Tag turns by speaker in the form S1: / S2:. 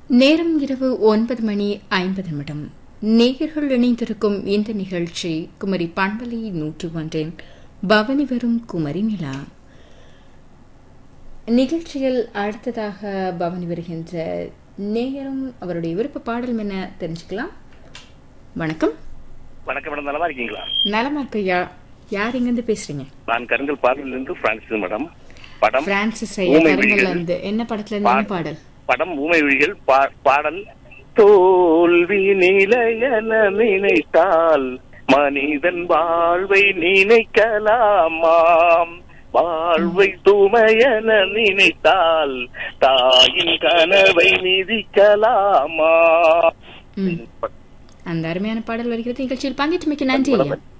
S1: நேரம் இரவு ஒன்பது மணி ஐம்பது நிமிடம் நேயர்கள் இணைந்திருக்கும் இந்த நிகழ்ச்சி குமரி பண்பலை நூற்று ஒன்றின் பவனி வரும் குமரி நிலா நிகழ்ச்சியில் அடுத்ததாக பவனி வருகின்ற நேயரும் அவருடைய விருப்ப பாடல் என்ன தெரிஞ்சுக்கலாம் வணக்கம்
S2: வணக்கம் மேடம் நலமா இருக்கீங்களா
S1: நலமா இருக்கையா யார் இங்கிருந்து பேசுறீங்க
S2: நான் கருங்கல் பார்வையில் இருந்து பிரான்சிஸ் மேடம் படம்
S1: பிரான்சிஸ் ஐயா
S2: ஊமை
S1: கருங்கல்ல
S2: விழிகள்.
S1: இருந்து என்ன படத்துல இருந்து என்ன பாடல்
S2: படம் ஊமை விழிகள் பா- பாடல் தோல்வி நிலையென நினைத்தால் மனிதன் வாழ்வை நினைக்கலாமாம் வாழ்வை துமையென நினைத்தால் தாயின் கனவை மிதிக்கலாமா
S1: ம். அந்த அருமையான பாடல் வருகிறது நிகழ்ச்சியில் பங்கேற்றமைக்கு நன்றி ஐயா